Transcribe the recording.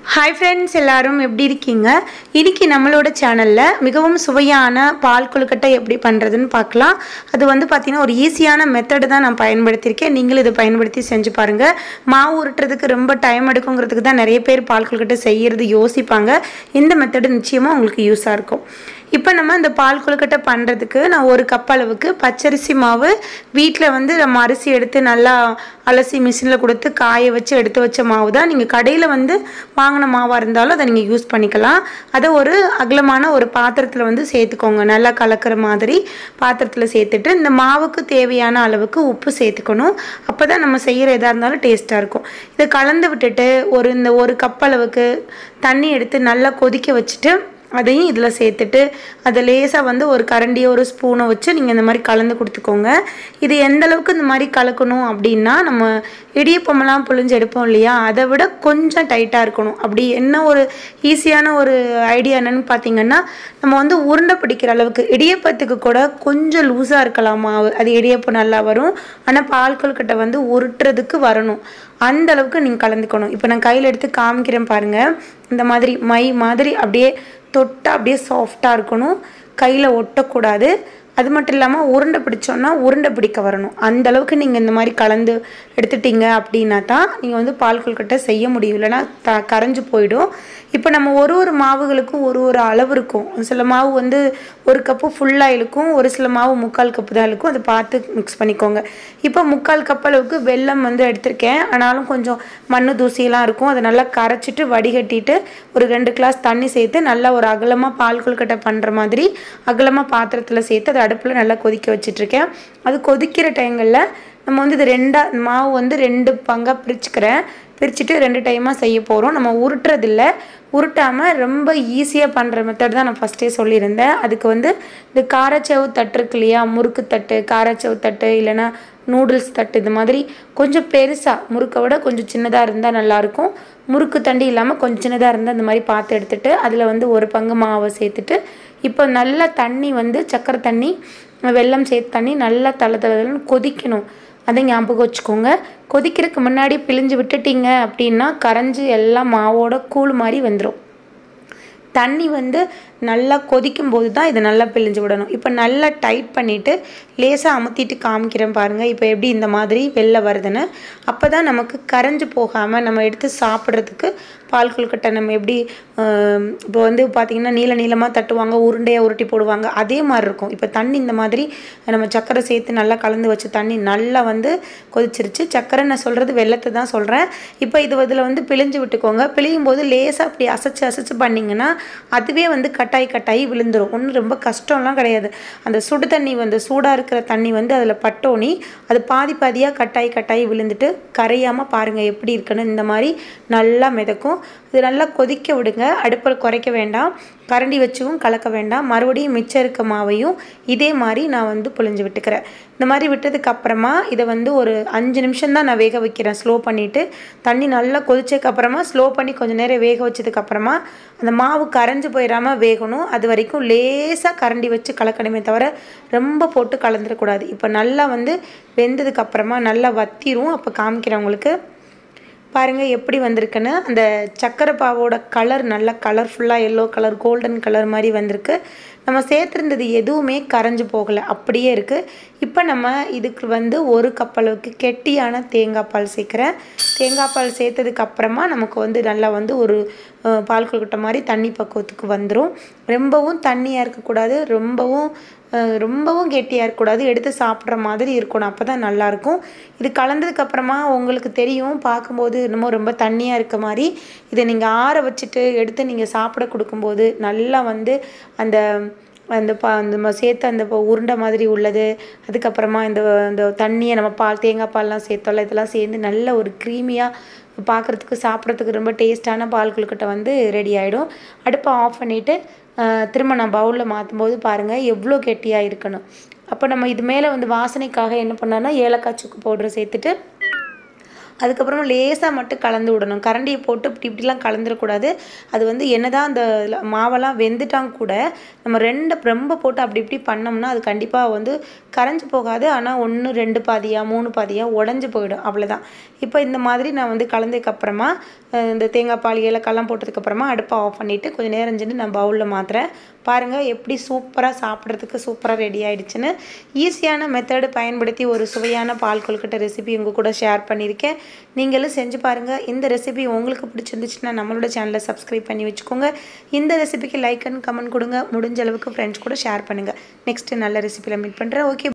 hi friends எல்லாரும் எப்படி இருக்கீங்க இன்னைக்கு நம்மளோட சேனலில் மிகவும் சுவையான பால் கொழுக்கட்டை எப்படி பண்ணுறதுன்னு பார்க்கலாம் அது வந்து பார்த்திங்கன்னா ஒரு ஈஸியான மெத்தடு தான் நான் பயன்படுத்தியிருக்கேன் நீங்களும் இதை பயன்படுத்தி செஞ்சு பாருங்கள் மாவு உருட்டுறதுக்கு ரொம்ப டைம் எடுக்குங்கிறதுக்கு தான் நிறைய பேர் பால் கொழுக்கட்டை செய்கிறது யோசிப்பாங்க இந்த மெத்தடு நிச்சயமாக உங்களுக்கு யூஸாக இருக்கும் இப்போ நம்ம இந்த பால் கொழுக்கட்டை பண்ணுறதுக்கு நான் ஒரு கப் அளவுக்கு பச்சரிசி மாவு வீட்டில் வந்து நம்ம அரிசி எடுத்து நல்லா அலசி மிஷினில் கொடுத்து காய வச்சு எடுத்து வச்ச மாவு தான் நீங்கள் கடையில் வந்து வாங்கின மாவாக இருந்தாலும் அதை நீங்கள் யூஸ் பண்ணிக்கலாம் அதை ஒரு அகலமான ஒரு பாத்திரத்தில் வந்து சேர்த்துக்கோங்க நல்லா கலக்கிற மாதிரி பாத்திரத்தில் சேர்த்துட்டு இந்த மாவுக்கு தேவையான அளவுக்கு உப்பு சேர்த்துக்கணும் அப்போ தான் நம்ம செய்கிற எதாக இருந்தாலும் டேஸ்ட்டாக இருக்கும் இதை கலந்து விட்டுட்டு ஒரு இந்த ஒரு கப் அளவுக்கு தண்ணி எடுத்து நல்லா கொதிக்க வச்சுட்டு அதையும் இதில் சேர்த்துட்டு அதை லேசாக வந்து ஒரு கரண்டியோ ஒரு ஸ்பூனை வச்சு நீங்கள் இந்த மாதிரி கலந்து கொடுத்துக்கோங்க இது எந்த அளவுக்கு இந்த மாதிரி கலக்கணும் அப்படின்னா நம்ம இடியப்பமெல்லாம் புழிஞ்சு எடுப்போம் இல்லையா அதை விட கொஞ்சம் டைட்டாக இருக்கணும் அப்படி என்ன ஒரு ஈஸியான ஒரு ஐடியா என்னன்னு பார்த்தீங்கன்னா நம்ம வந்து உருண்டை பிடிக்கிற அளவுக்கு இடியப்பத்துக்கு கூட கொஞ்சம் லூஸாக இருக்கலாம் மாவு அது இடியப்பம் நல்லா வரும் ஆனால் பால் கொழுக்கட்டை வந்து உருட்டுறதுக்கு வரணும் அந்த அளவுக்கு நீங்கள் கலந்துக்கணும் இப்போ நான் கையில் எடுத்து காமிக்கிறேன் பாருங்கள் இந்த மாதிரி மை மாதிரி அப்படியே தொட்டால் அப்படியே சாஃப்டாக இருக்கணும் கையில் ஒட்டக்கூடாது அது மட்டும் இல்லாமல் உருண்டை பிடிச்சோன்னா உருண்டை பிடிக்க வரணும் அந்த அளவுக்கு நீங்கள் இந்த மாதிரி கலந்து எடுத்துட்டீங்க அப்படின்னா தான் நீங்கள் வந்து பால் கொழுக்கட்டை செய்ய முடியும் இல்லைன்னா த கரைஞ்சு போயிடும் இப்போ நம்ம ஒரு ஒரு மாவுகளுக்கும் ஒரு ஒரு அளவு இருக்கும் சில மாவு வந்து ஒரு கப்பு ஃபுல்லாக இழுக்கும் ஒரு சில மாவு முக்கால் கப்பு தான் இழுக்கும் அதை பார்த்து மிக்ஸ் பண்ணிக்கோங்க இப்போ முக்கால் கப் அளவுக்கு வெல்லம் வந்து எடுத்திருக்கேன் ஆனாலும் கொஞ்சம் மண்ணு தூசியெல்லாம் இருக்கும் அதை நல்லா கரைச்சிட்டு வடிகட்டிட்டு ஒரு ரெண்டு கிளாஸ் தண்ணி சேர்த்து நல்லா ஒரு அகலமாக பால் கொழுக்கட்டை பண்ணுற மாதிரி அகலமாக பாத்திரத்தில் சேர்த்து அதை அடுப்பில் நல்லா கொதிக்க வச்சிட்ருக்கேன் அது கொதிக்கிற டைங்களில் நம்ம வந்து இது ரெண்டாக மாவு வந்து ரெண்டு பங்காக பிரிச்சுக்கிறேன் பிரிச்சுட்டு ரெண்டு டைமாக செய்ய போகிறோம் நம்ம உருட்டுறதில்ல உருட்டாமல் ரொம்ப ஈஸியாக பண்ணுற மெத்தட் தான் நான் ஃபஸ்ட்டே சொல்லியிருந்தேன் அதுக்கு வந்து இந்த காரச்சவு தட்டு இருக்கு இல்லையா முறுக்கு தட்டு காரச்சவு தட்டு இல்லைன்னா நூடுல்ஸ் தட்டு இது மாதிரி கொஞ்சம் பெருசாக முறுக்கை விட கொஞ்சம் சின்னதாக இருந்தால் நல்லாயிருக்கும் முறுக்கு தண்டி இல்லாமல் கொஞ்சம் சின்னதாக இருந்தால் இந்த மாதிரி பார்த்து எடுத்துகிட்டு அதில் வந்து ஒரு பங்கு மாவை சேர்த்துட்டு இப்போ நல்லா தண்ணி வந்து சக்கரை தண்ணி வெல்லம் சேர்த்து தண்ணி நல்லா தலை தலைன்னு கொதிக்கணும் அதை ஞாபகம் வச்சுக்கோங்க கொதிக்கிறதுக்கு முன்னாடி பிழிஞ்சு விட்டுட்டீங்க அப்படின்னா கரைஞ்சி எல்லாம் மாவோட கூழ் மாதிரி வந்துடும் தண்ணி வந்து நல்லா கொதிக்கும் போது தான் இதை நல்லா பிழிஞ்சு விடணும் இப்போ நல்லா டைட் பண்ணிவிட்டு லேசாக அமுத்திட்டு காமிக்கிறேன் பாருங்கள் இப்போ எப்படி இந்த மாதிரி வெளில வருதுன்னு அப்போ தான் நமக்கு கரைஞ்சு போகாமல் நம்ம எடுத்து சாப்பிட்றதுக்கு பால் கொழுக்கட்டை நம்ம எப்படி இப்போ வந்து பார்த்திங்கன்னா நீள நீளமாக தட்டுவாங்க உருண்டையாக உருட்டி போடுவாங்க அதே மாதிரி இருக்கும் இப்போ தண்ணி இந்த மாதிரி நம்ம சர்க்கரை சேர்த்து நல்லா கலந்து வச்சு தண்ணி நல்லா வந்து கொதிச்சிருச்சு சர்க்கரை நான் சொல்கிறது வெள்ளத்தை தான் சொல்கிறேன் இப்போ இது இதில் வந்து பிழிஞ்சு விட்டுக்கோங்க பிழியும் போது லேசாக அப்படி அசைச்சு அசைச்சு பண்ணிங்கன்னா அதுவே வந்து கட்டாய் கட்டாயி விழுந்துடும் ஒன்றும் ரொம்ப கஷ்டம்லாம் கிடையாது அந்த சுடு தண்ணி வந்து சூடாக இருக்கிற தண்ணி வந்து அதில் பட்டோனி அது பாதி பாதியாக கட்டாயி கட்டாயி விழுந்துட்டு கரையாமல் பாருங்கள் எப்படி இருக்குன்னு இந்த மாதிரி நல்லா மிதக்கும் இது நல்லா கொதிக்க விடுங்க அடுப்பில் குறைக்க வேண்டாம் கரண்டி வச்சும் கலக்க வேண்டாம் மறுபடியும் மிச்சம் இருக்க மாவையும் இதே மாதிரி நான் வந்து புழிஞ்சு விட்டுக்கிறேன் இந்த மாதிரி விட்டதுக்கு அப்புறமா இதை வந்து ஒரு அஞ்சு நிமிஷம் தான் நான் வேக வைக்கிறேன் ஸ்லோ பண்ணிவிட்டு தண்ணி நல்லா கொதிச்சதுக்கு அப்புறமா ஸ்லோ பண்ணி கொஞ்சம் நேரம் வேக வச்சதுக்கு அப்புறமா அந்த மாவு கரைஞ்சி போயிடாமல் வேகணும் அது வரைக்கும் லேசாக கரண்டி வச்சு கலக்கணுமே தவிர ரொம்ப போட்டு கலந்துடக்கூடாது இப்போ நல்லா வந்து வெந்ததுக்கு அப்புறமா நல்லா வத்திரும் அப்போ காமிக்கிறேன் உங்களுக்கு பாருங்கள் எப்படி வந்திருக்குன்னு அந்த சக்கரை பாவோட கலர் நல்லா கலர்ஃபுல்லாக எல்லோ கலர் கோல்டன் கலர் மாதிரி வந்திருக்கு நம்ம சேர்த்துருந்தது எதுவுமே கரைஞ்சி போகலை அப்படியே இருக்குது இப்போ நம்ம இதுக்கு வந்து ஒரு கப் அளவுக்கு கெட்டியான தேங்காய் பால் சேர்க்குறேன் தேங்காய் பால் சேர்த்ததுக்கு அப்புறமா நமக்கு வந்து நல்லா வந்து ஒரு பால் கொழுக்கட்டை மாதிரி தண்ணி பக்குவத்துக்கு வந்துடும் ரொம்பவும் தண்ணியாக இருக்கக்கூடாது ரொம்பவும் ரொம்பவும் கெட்டியாக இருக்கக்கூடாது எடுத்து சாப்பிட்ற மாதிரி இருக்கணும் அப்போ தான் நல்லாயிருக்கும் இது கலந்ததுக்கப்புறமா உங்களுக்கு தெரியும் பார்க்கும்போது என்னமோ ரொம்ப தண்ணியாக இருக்க மாதிரி இதை நீங்கள் ஆற வச்சுட்டு எடுத்து நீங்கள் சாப்பிட கொடுக்கும்போது நல்லா வந்து அந்த அந்த பா அந்த சேர்த்து அந்த உருண்டை மாதிரி உள்ளது அதுக்கப்புறமா இந்த இந்த தண்ணியை நம்ம பால் தேங்காய் பால்லாம் சேர்த்தோம்ல இதெல்லாம் சேர்ந்து நல்ல ஒரு க்ரீமியாக பார்க்குறதுக்கு சாப்பிட்றதுக்கு ரொம்ப டேஸ்ட்டான பால் கொழுக்கட்டை வந்து ரெடி ஆகிடும் அடுப்பை ஆஃப் பண்ணிவிட்டு திரும்ப நான் பவுலில் மாற்றும் போது பாருங்கள் எவ்வளோ கெட்டியாக இருக்கணும் அப்போ நம்ம இது மேலே வந்து வாசனைக்காக என்ன பண்ணோன்னா ஏலக்காய் சுக்கு பவுட்ரு சேர்த்துட்டு அதுக்கப்புறமா லேசாக மட்டும் கலந்து விடணும் கரண்டியை போட்டு இப்படி இப்படிலாம் கலந்துடக்கூடாது அது வந்து என்னதான் அந்த இதுல மாவெல்லாம் வெந்துட்டாங்க கூட நம்ம ரெண்டு ரொம்ப போட்டு அப்படி இப்படி பண்ணோம்னா அது கண்டிப்பாக வந்து கரைஞ்சி போகாது ஆனால் ஒன்று ரெண்டு பாதியாக மூணு பாதியாக உடஞ்சி போயிடும் அவ்வளோதான் இப்போ இந்த மாதிரி நான் வந்து கலந்ததுக்கப்புறமா அஹ் இந்த தேங்காய் பால் ஏலக்காய்லாம் போட்டதுக்கப்புறமா அடுப்பை ஆஃப் பண்ணிவிட்டு கொஞ்சம் நேரம் சென்று நான் பவுலில் மாற்றுறேன் பாருங்கள் எப்படி சூப்பராக சாப்பிட்றதுக்கு சூப்பராக ரெடி ஆயிடுச்சுன்னு ஈஸியான மெத்தடு பயன்படுத்தி ஒரு சுவையான பால் கொழுக்கட்டை ரெசிபி உங்கள் கூட ஷேர் பண்ணியிருக்கேன் நீங்களும் செஞ்சு பாருங்கள் இந்த ரெசிபி உங்களுக்கு பிடிச்சிருந்துச்சுன்னா நம்மளோட சேனலை சப்ஸ்கிரைப் பண்ணி வச்சுக்கோங்க இந்த ரெசிபிக்கு லைக் அண்ட் கமெண்ட் கொடுங்க முடிஞ்ச அளவுக்கு ஃப்ரெண்ட்ஸ் கூட ஷேர் பண்ணுங்கள் நெக்ஸ்ட்டு நல்ல ரெசிபியில் மீட் பண்ணுறேன் ஓகே